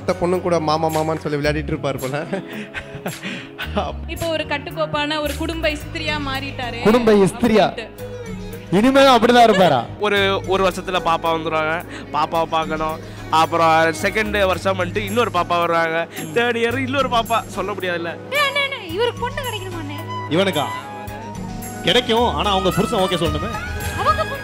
மற்ற பொண்ணும் கூட மாமா மாமான்னு சொல்லி விளையாடிட்டு இருப்பார் போல இப்போ ஒரு கட்டுக்கோப்பான ஒரு குடும்ப இஸ்திரியா மாறிட்டாரு குடும்ப இஸ்திரியா? அப்படின்ட்டு. இனிமேலும் அப்படிதான் இருப்பாரா ஒரு ஒரு வருஷத்துல பாப்பா வந்துடுவாங்க பாப்பாவை பார்க்கணும் அப்புறம் செகண்ட் வருஷம் வந்துட்டு இன்னொரு பாப்பா வருவாங்க தேர்ட் இயர் இன்னொரு பாப்பா சொல்ல முடியாதுல்ல ஏய், அண்ணே, அண்ணே, இவருக்கு பொண்ணு கிடைக்கணுமாண்ணே இவனுக்கா கிடைக்கும் ஆனா அவங்க புருஷன் ஓகே சொல்லணுமே அவங்க பொண்ணு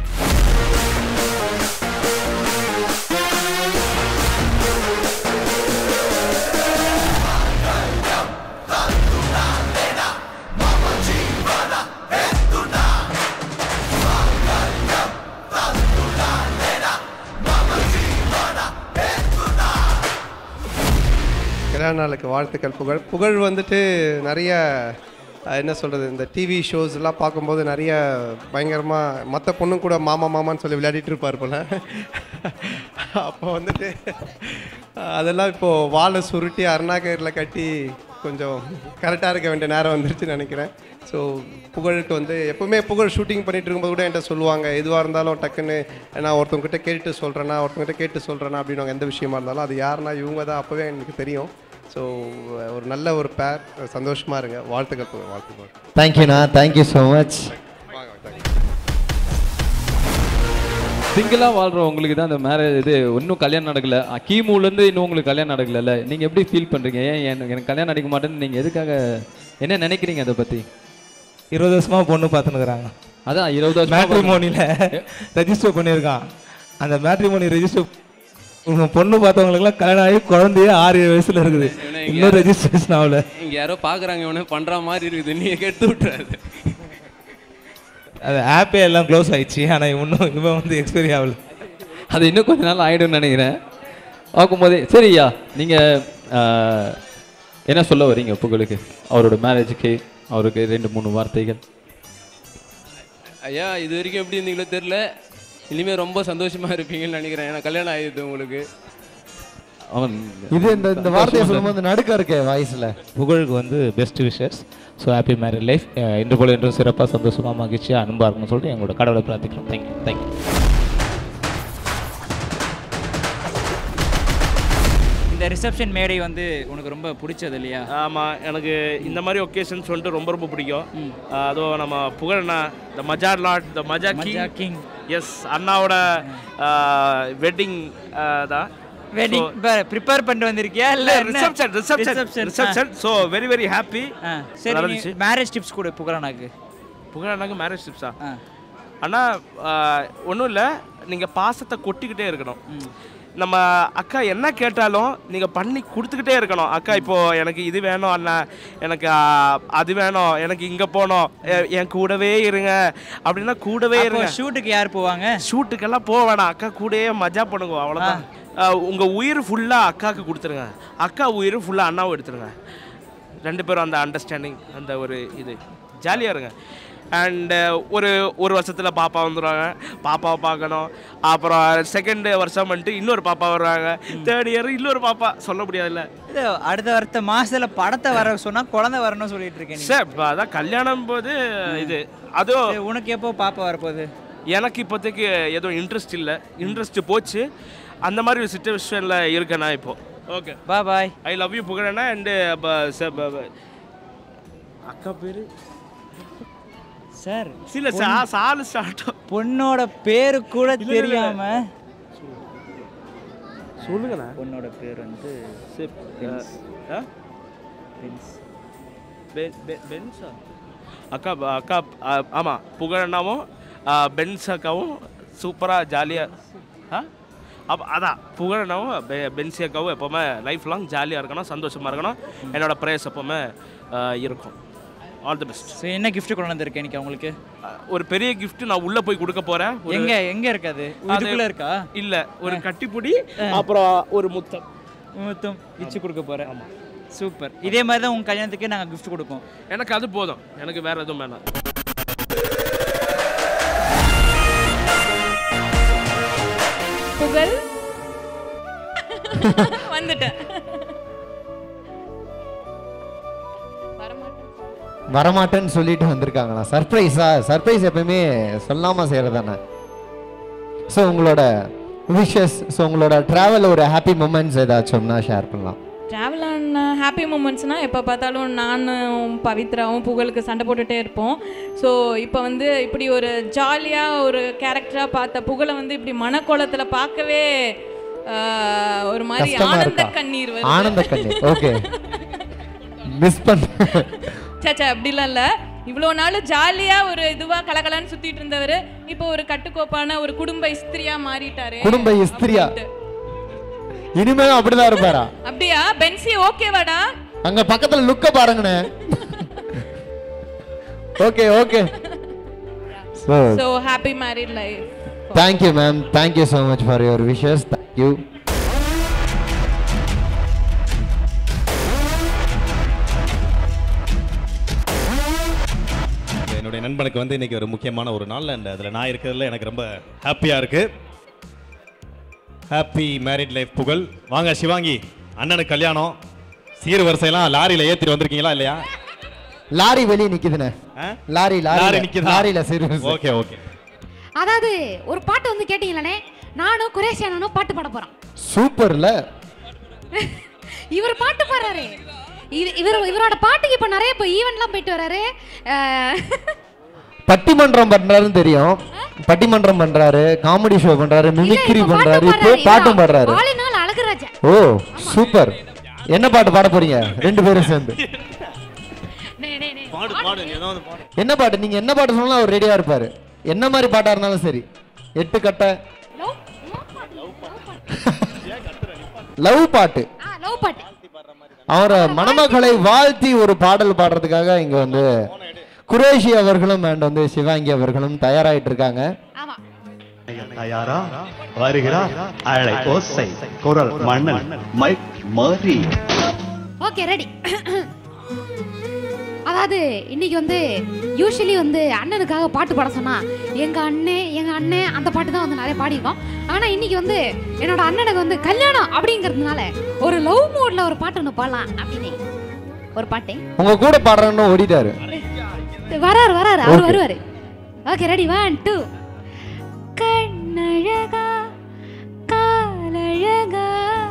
கல்யாண நாளுக்கு வாழ்த்துக்கள் புகழ் புகழ் வந்துட்டு நிறைய அஹ், என்ன சொல்கிறது இந்த டிவி ஷோஸ் எல்லாம் பார்க்கும்போது நிறைய பயங்கரமாக மற்ற பொண்ணும் கூட மாமா மாமான்னு சொல்லி விளையாடிட்டு இருப்பார் போல அப்போ வந்துட்டு அஹ், அதெல்லாம் இப்போது வாழை சுருட்டி அருணாக்கரில் கட்டி கொஞ்சம் கரெக்டாக இருக்க வேண்டிய நேரம் வந்துருச்சுன்னு நினைக்கிறேன் ஸோ புகழுக்கு வந்து எப்பவுமே புகழ் ஷூட்டிங் பண்ணிட்டு இருக்கும்போது கூட என்கிட்ட சொல்லுவாங்க எதுவாக இருந்தாலும் டக்குன்னு நான் ஒருத்தவங்ககிட்ட கேட்டு சொல்கிறேன்னா ஒருத்தவங்ககிட்ட கேட்டு சொல்கிறேன்னா அப்படின்னு எந்த விஷயமா இருந்தாலும் அது யாருன்னா இவங்க தான் அப்போவே எனக்கு தெரியும் ஸோ ஒரு நல்ல ஒரு பேர் சந்தோஷமாக இருங்க வாழ்த்துக்கள் புகழ் வாழ்த்துக்கள் தேங்க்யூண்ணா தேங்க்யூ ஸோ மச் சிங்கிளாக வாழ்கிறவங்களுக்கு தான் இந்த மேரேஜ் இது இன்னும் கல்யாணம் நடக்கல அஹ் கிமுலேருந்து இன்னும் உங்களுக்கு கல்யாணம் நடக்கல நீங்கள் எப்படி ஃபீல் பண்ணுறீங்க ஏன் எனக்கு எனக்கு கல்யாணம் நடக்க மாட்டேன்னு நீங்கள் எதுக்காக என்ன நினைக்கிறீங்க அதை பற்றி இருபது வருஷமா பொண்ணு பார்த்துனுக்குறாங்க அதான் இருபது வருஷமா மேட்ரிமோனியில் ரெஜிஸ்டர் பண்ணியிருக்கான் அந்த மேட்ரிமோனி ரெஜிஸ்டர் பொண்ணு பார்த்தவங்களுக்குலாம் கல்யாணம் ஆகி குழந்தையே ஆறு ஏழு வயசுல இருக்குது இன்னும் ரெஜிஸ்ட்ரேஷன் ஆகல இங்க யாரோ பாக்குறாங்க இவனு பண்ற மாதிரி இருக்குது நீங்க கெடுத்து விட்டுறாரு அது ஆப்பே எல்லாம் க்ளோஸ் ஆயிடுச்சு ஆனால் இன்னும் இவன் வந்து எக்ஸ்பைரி ஆகல அது இன்னும் கொஞ்ச நாள் ஆகிடும்னு நினைக்கிறேன் பார்க்கும்போதே சரிய்யா நீங்கள் என்ன சொல்ல வரீங்க புகழுக்கு அவரோட மேரேஜுக்கு அவருக்கு ரெண்டு மூணு வார்த்தைகள் ஐயா இது வரைக்கும் எப்படி இருந்தீங்களோ தெரியல இனிமே ரொம்ப சந்தோஷமா இருப்பீங்கன்னு நினைக்கிறேன் ஏன்னா கல்யாணம் ஆயிடுது உங்களுக்கு அவன் இது இந்த இந்த வார்த்தையை சொல்லும்போது நடுக்க இருக்கே வாய்ஸ்ல புகழுக்கு வந்து best wishes so happy married life இன்று போல என்றும் சிறப்பாக சந்தோஷமாக மகிழ்ச்சியாக அன்பாக இருக்கணும்னு சொல்லிட்டு எங்களோட கடவுளை பிரார்த்திக்கிறோம் தேங்க்யூ தேங்க்யூ இந்த ரிசப்ஷன் மேடை வந்து உனக்கு ரொம்ப பிடிச்சது இல்லையா ஆமாம் எனக்கு இந்த மாதிரி ஒகேஷன்ஸ் வந்துட்டு ரொம்ப ரொம்ப பிடிக்கும் ஆஹ் அதுவும் நம்ம புகழண்ணா இந்த மஜா லாட் இந்த மஜா மஜா கிங் கிங் எஸ் அண்ணாவோட வெட்டிங் தான் வெட்டிங் ப்ரிப்பேர் பண்ணிட்டு வந்திருக்கியா இல்ல reception reception reception so very very happy சரி நடந்துச்சு. மேரேஜ் டிப்ஸ் கொடு புகழனாக்கு புகழண்ணாக்கு மேரேஜ் டிப்ஸா ஆ. அண்ணா ஒன்றும் இல்லை நீங்கள் பாசத்தை கொட்டிக்கிட்டே இருக்கணும் நம்ம அக்கா என்ன கேட்டாலும் நீங்கள் பண்ணி கொடுத்துக்கிட்டே இருக்கணும் அக்கா இப்போ எனக்கு இது வேணும் அண்ணா எனக்கு ஆ, அது வேணும் எனக்கு இங்கே போகணும் எ- என் கூடவே இருங்க அப்படின்னா கூடவே அப்போ இருங்க ஷூட்டுக்கு யார் போவாங்க ஷூட்டுக்கெல்லாம் போக வேணாம் அக்கா கூடயே மஜா பண்ணுங்க அவ்வளோதான் உங்கள் உயிர் ஃபுல்லாக அக்காவுக்கு கொடுத்துருங்க அக்கா உயிர் ஃபுல்லாக அண்ணாவும் எடுத்துருங்க ரெண்டு பேரும் அந்த அண்டர்ஸ்டாண்டிங் அந்த ஒரு இது ஜாலியாக இருங்க அண்டு ஒரு ஒரு வருஷத்தில் பாப்பா வந்துடுவாங்க பாப்பாவை பார்க்கணும் அப்புறம் செகண்ட் வருஷம் வந்துட்டு இன்னொரு பாப்பா வருவாங்க தேர்ட் இயர் இன்னொரு பாப்பா சொல்ல முடியாதுல்ல இது அடுத்த அடுத்த மாசத்துல படத்தை வர சொன்னா குழந்தை வரணும்னு சொல்லிட்டு இருக்கேன் நீ. சார் இப்போ அதான் கல்யாணம் போது இது அதுவும் சரி, உனக்கு எப்போ பாப்பா வரப்போகுது எனக்கு இப்போதைக்கு எதுவும் இன்ட்ரெஸ்ட் இல்லை இன்ட்ரெஸ்ட் போச்சு அந்த மாதிரி ஒரு சுச்சுவேஷனில் இருக்கேன் நான் இப்போ ஓகே பா பாய் ஐ லவ் யூ புகழண்ணா அண்டு அக்கா பேர் சார் இல்லை சார் சாலு ஸ்டார்ட் பொண்ணோட பேரு கூட தெரியாம சொல்லுங்கண்ணா பொண்ணோட பேர் வந்து பென்ஸ். பென்ஸ். பென்ஸா அக்கா ப- அக்கா ஆ, ஆமாம் புகழண்ணாவும் ஆ, பென்ஸ் அக்காவும் சூப்பராக ஜாலியாக ஆ அப்போ அதான் புகழண்ணாவும் பெ- பென்சி அக்காவும் எப்போவுமே லைஃப் லாங் ஜாலியாக இருக்கணும் சந்தோஷமாக இருக்கணும் என்னோட ப்ரேயர்ஸ் எப்போவுமே ஆ, இருக்கும் ஆல் தி பெஸ்ட் ஸோ என்ன gift கொண்டு வந்திருக்கேன் இன்னைக்கு அவங்களுக்கு ஒரு பெரிய gift நான் உள்ளே போய் கொடுக்க போகிறேன் எங்க எங்க இருக்காது இதுக்குள்ள இருக்கா இல்லை ஒரு கட்டிப்புடி அப்புறம் ஒரு முத்தம் மொத்தம் இச்சு கொடுக்க போறேன் ஆமா சூப்பர் இதே மாதிரி தான் உங்க கல்யாணத்துக்கு நாங்க gift கொடுப்போம் எனக்கு அது போதும் எனக்கு வேற எதுவும் வேணாம் புகழ் வந்துட்டேன் வரமாட்டேன் வரமாட்டேன்னு சொல்லிட்டு வந்திருக்காங்களா சர்ப்ரைஸா சர்ப்ரைஸ் எப்பயுமே சொல்லாம செய்யறதானே ஸோ உங்களோட விஷஸ் ஸோ உங்களோட ட்ராவல் ஒரு ஹாப்பி மூமெண்ட்ஸ் ஏதாச்சும்னா ஷேர் பண்ணலாம் ட்ராவல் ஆன ஹாப்பி மூமெண்ட்ஸ்னால் எப்போ பார்த்தாலும் நானும் பவித்ராவும் புகழுக்கு சண்டை போட்டுகிட்டே இருப்போம் ஸோ இப்போ வந்து இப்படி ஒரு ஜாலியாக ஒரு கேரக்டராக பார்த்த புகழை வந்து இப்படி மனக்கோலத்தில் பார்க்கவே ஆஹ், ஒரு மாதிரி கஷ்டமா ஆனந்த இருக்கா கண்ணீர் வருது ஆனந்த கண்ணீர் ஓகே மிஸ் பண்ண சேச்சா அப்படிலாம் இல்லை இவ்வளோ நாள் ஜாலியாக ஒரு இதுவாக கலகலன்னு சுற்றிட்டு இருந்தவர் இப்போ ஒரு கட்டுக்கோப்பான ஒரு குடும்ப இஸ்திரியாக மாறிட்டாரு குடும்ப இஸ்திரியா இனிமேலும் அப்படிதான் இருப்பாரா அப்படியா பென்சி ஓகேவாடா அங்க பக்கத்துல லுக்க பாருங்கண்ணே okay okay so so happy married life thank you ma'am thank you so much for your wishes thank you என்னுடைய நண்பனுக்கு வந்து இன்னைக்கு ஒரு முக்கியமான ஒரு நாள் அண்ட் அதில் நான் இருக்கிறதுல எனக்கு ரொம்ப ஹாப்பியாக இருக்கு ஹாப்பி மேரிட் லைஃப் புகழ் வாங்க சிவாங்கி அண்ணனுக்கு கல்யாணம் சீர் வரிசையெல்லாம் லாரியில் ஏற்றிட்டு வந்திருக்கீங்களா இல்லையா லாரி வெளியே நிக்குதுண்ணே லாரி லாரி லாரி நிக்குதா லாரியில சீரியஸ் ஓகே ஓகே அதாவது ஒரு பாட்டு வந்து கேட்டீங்களே நானும் குரேஷ் அண்ணனும் பாட்டு பாட போறோம் சூப்பர்ல இவர் பாட்டு பாடுறாரு இது இவர் இவரோட பாட்டுக்கு இப்போ நிறைய இப்போ ஈவெண்ட்லாம் போயிட்டு வராரு அஹ், பட்டிமன்றம் பண்றாருன்னு தெரியும் பட்டிமன்றம் பண்றாரு காமெடி ஷோ பண்றாரு மிமிக்ரி இப்ப பண்றாரு பாட்டும் இப்போ பாடுறாரு. பாட்டும் பாடுறாரு ஆளினால் அழகுராஜா ஓ சூப்பர் என்ன பாட்டு பாட போறீங்க ரெண்டு பேரும் சேர்ந்து பாடு பாடு நீ ஏதாவது பாடு என்ன பாட்டு நீங்க என்ன பாட்டு சொன்னாலும் அவர் ரெடியா இருப்பாரு என்ன மாதிரி பாட்டா இருந்தாலும் சரி எட்டு கட்டை லவ் பாட்டு ஆ லவ் பாட்டு அவரை மணமக்களை வாழ்த்தி ஒரு பாடல் பாடுறதுக்காக இங்க வந்து குரேஷி அவர்களும் அண்ட் வந்து சிவாங்கி அவர்களும் தயாராயிட்டு இருக்காங்க ஆமா தயாரா வருகிறார் அழை ஓசை குரல் மன்னன் மைக் மாறி ஓகே ரெடி அதாவது இன்னைக்கு வந்து யூஸ்வலி வந்து அண்ணனுக்காக பாட்டு பாட சொன்னா எங்க அண்ணன் எங்க அண்ணன் அந்த பாட்டு தான் வந்து நிறைய பாடியிருக்கோம் ஆனா இன்னைக்கு வந்து என்னோட அண்ணனுக்கு வந்து கல்யாணம் அப்படிங்கிறதுனால ஒரு லவ் மோட்ல ஒரு பாட்டு ஒன்று பாடலாம் அப்படின்னு ஒரு பாட்டு உங்க கூட பாடுறன்னு ஓடிட்டாரு வராரு வராரு அவர் Okay. வருவாரு ஓகே ரெடி ஒன் டூ கண்ணழகா காலழகா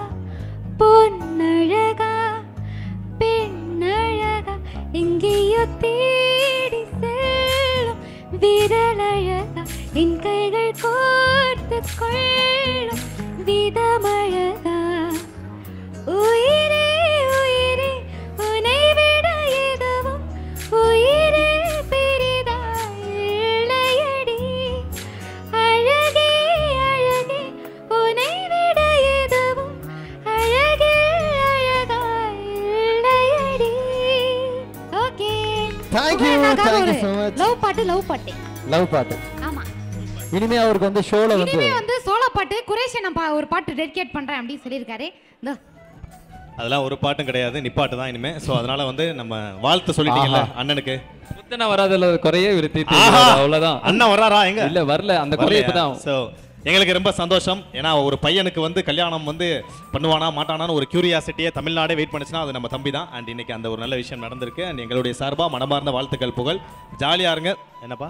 பொன்னழகா பெண்ணழகா எங்கேயோ தேடி செல்லும் விரலழகா என் கைகள் கோர்த்து கொள்ளும் விதமழகா உயிரே உயிரே உன்னை விட எதுவும் உயிரே பெரிதாயில்லையடி அழகே அழகே உன்னை விட எதுவும் அழகே அழகாயில்லையடி okay Thank you, thank you so much. Love பாட்டு லவ் பாட்டு லவ் பாட்டு ஆமா இனிமே அவருக்கு வந்து ஷோல வந்து இனிமே வந்து சோலோ பாட்டு குரேஷன் நான் பா- ஒரு பாட்டு டெடிகேட் பண்றேன் அப்படின்னு சொல்லியிருக்காரு இந்த அதெல்லாம் ஒரு பாட்டும் கிடையாது நிப்பாட்டு தான் இனிமே ஸோ அதனால வந்து நம்ம வாழ்த்து சொல்லிட்டீங்கல்ல ஆஹா. அண்ணனுக்கு புத்தனை வராதுல குறையே இவர் தீர்த்து ஆஹா. அவ்வளவுதான் அண்ணன் வராரா எங்க இல்ல வரல அந்த குறைய இப்பதான் ஸோ எங்களுக்கு ரொம்ப சந்தோஷம் ஏன்னா ஒரு பையனுக்கு வந்து கல்யாணம் வந்து பண்ணுவானா மாட்டானான்னு ஒரு கியூரியாசிட்டியை தமிழ்நாடே வெயிட் பண்ணுச்சுன்னா அது நம்ம தம்பி தான் அண்ட் இன்னைக்கு அந்த ஒரு நல்ல விஷயம் நடந்திருக்கு அண்ட் எங்களுடைய சார்பாக மனமார்ந்த வாழ்த்துக்கள் புகழ் ஜாலியா இருங்க என்னப்பா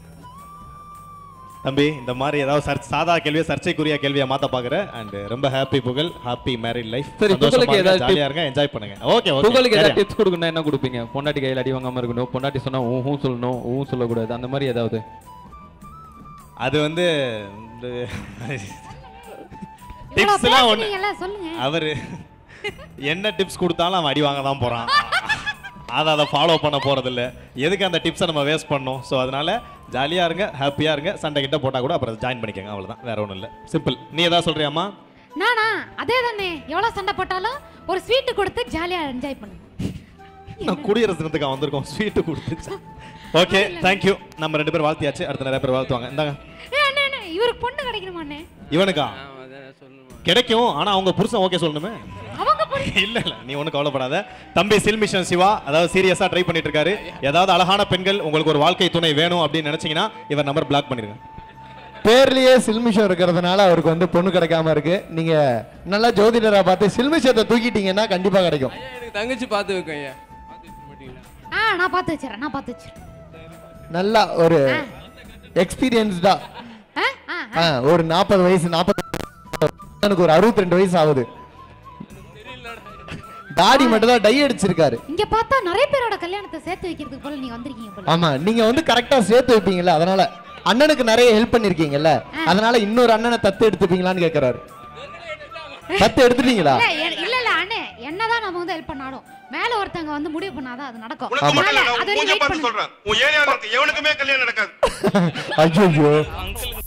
தம்பி இந்த மாதிரி ஏதாவது சர்ச் சாதா கேள்வியை சர்ச்சைக்குரிய கேள்வியை மாத்த பாக்குற அண்ட் ரொம்ப ஹாப்பி புகழ் ஹாப்பி மேரிட் லைஃப் சரி, புகழுக்கு ஏதாவது ஜாலியா tip- இருங்க என்ஜாய் பண்ணுங்க ஓகே உங்களுக்கு ஏதாவது ஓகே டிப்ஸ் கொடுக்கணும் என்ன கொடுப்பீங்க பொண்டாட்டி கையில் அடி வாங்காம இருக்கணும் பொண்டாட்டி சொன்னா ஊ ஹூ சொல்லணும் ஊ சொல்லக்கூடாது அந்த மாதிரி ஏதாவது அது வந்து இந்த இவ்வளவு டிப்ஸ்லாம் ஒன்று பேசுனீங்கல்ல, சொல்லுங்க அவரு என்ன டிப்ஸ் கொடுத்தாலும் அவன் அடி வாங்க தான் போறான் அதை அதை ஃபாலோ பண்ண போறதில்ல எதுக்கு அந்த டிப்ஸை நம்ம வேஸ்ட் பண்ணோம் ஸோ அதனால ஜாலியா இருங்க ஹாப்பியா இருங்க சண்டை கிட்ட போட்டா கூட அப்புறம் ஜாயின் பண்ணிக்கங்க அவ்வளவுதான் வேற ஒன்றும் இல்லை சிம்பிள் நீ ஏதாவது சொல்றியாம்மா நானா அதே தானே எவ்வளவு சண்டை போட்டாலும் ஒரு ஸ்வீட் கொடுத்து ஜாலியா என்ஜாய் பண்ணுங்க நான் குடியரசு தினத்துக்கு வந்திருக்கோம் ஸ்வீட்டு கொடுத்துச்சு ஓகே தேங்க்யூ நம்ம ரெண்டு பேரும் வாழ்த்தியாச்சு அடுத்த நிறைய பேர் வாழ்த்துவாங்க இந்தாங்க ஏ அண்ணே அண்ணே இவருக்கு பொண்ணு கிடைக்கணுமா அண்ணே இவனுக்கா கிடைக்கும் ஆனா அவங்க புருஷன் ஓகே சொல்லணுமே அவங்க இல்ல இல்ல நீ ஒன்றும் கவலைப்படாத தம்பி சில்மிஷன் சிவா அதாவது சீரியஸா ட்ரை பண்ணிட்டு இருக்காரு ஏதாவது அழகான பெண்கள் உங்களுக்கு ஒரு வாழ்க்கை துணை வேணும் அப்படின்னு நினைச்சீங்கன்னா இவர் நம்பர் பிளாக் பண்ணிருங்க பேர்லயே சில்மிஷம் இருக்கிறதுனால அவருக்கு வந்து பொண்ணு கிடைக்காம இருக்கு நீங்க நல்லா ஜோதிடரா பார்த்து சில்மிஷத்தை தூக்கிட்டீங்கன்னா கண்டிப்பா கிடைக்கும் எனக்கு தங்கச்சி பார்த்து வைக்கும் ஐயா ஆ நான் பார்த்து வச்சிடறேன் நான் பார்த்து வச்சிடறேன் நல்லா ஒரு எக்ஸ்பீரியன்ஸ்டா ஆ ஆ ஒரு நாற்பது வயசு நாற்பது எனக்கு ஒரு அறுபத்தி ரெண்டு வயசு ஆகுது தாடி மட்டும் தான் டை அடிச்சிருக்காரு இங்க பார்த்தா நிறைய பேரோட கல்யாணத்தை சேர்த்து வைக்கிறதுக்கு போல நீங்க வந்திருக்கீங்க போல ஆமா நீங்க வந்து கரெக்டா சேர்த்து வைப்பீங்கல்ல அதனால அண்ணனுக்கு நிறைய ஹெல்ப் பண்ணிருக்கீங்கல்ல அதனால இன்னொரு அண்ணனை தத்து எடுத்துப்பீங்களான்னு கேக்குறாரு தத்து எடுத்துட்டீங்களா இல்ல எ- இல்ல இல்ல அண்ணே என்னதான் நம்ம வந்து ஹெல்ப் பண்ணாலும் மேல ஒருத்தங்க வந்து முடிவு பண்ணாதான் அது நடக்கும் உனக்கு மட்டும் அதனால இல்ல, அது வரைக்கும் wait பண்ணுங்க. உன் ஏரியாவில் இருக்க எவனுக்குமே கல்யாணம் நடக்காது ஐயோ அங்கிள்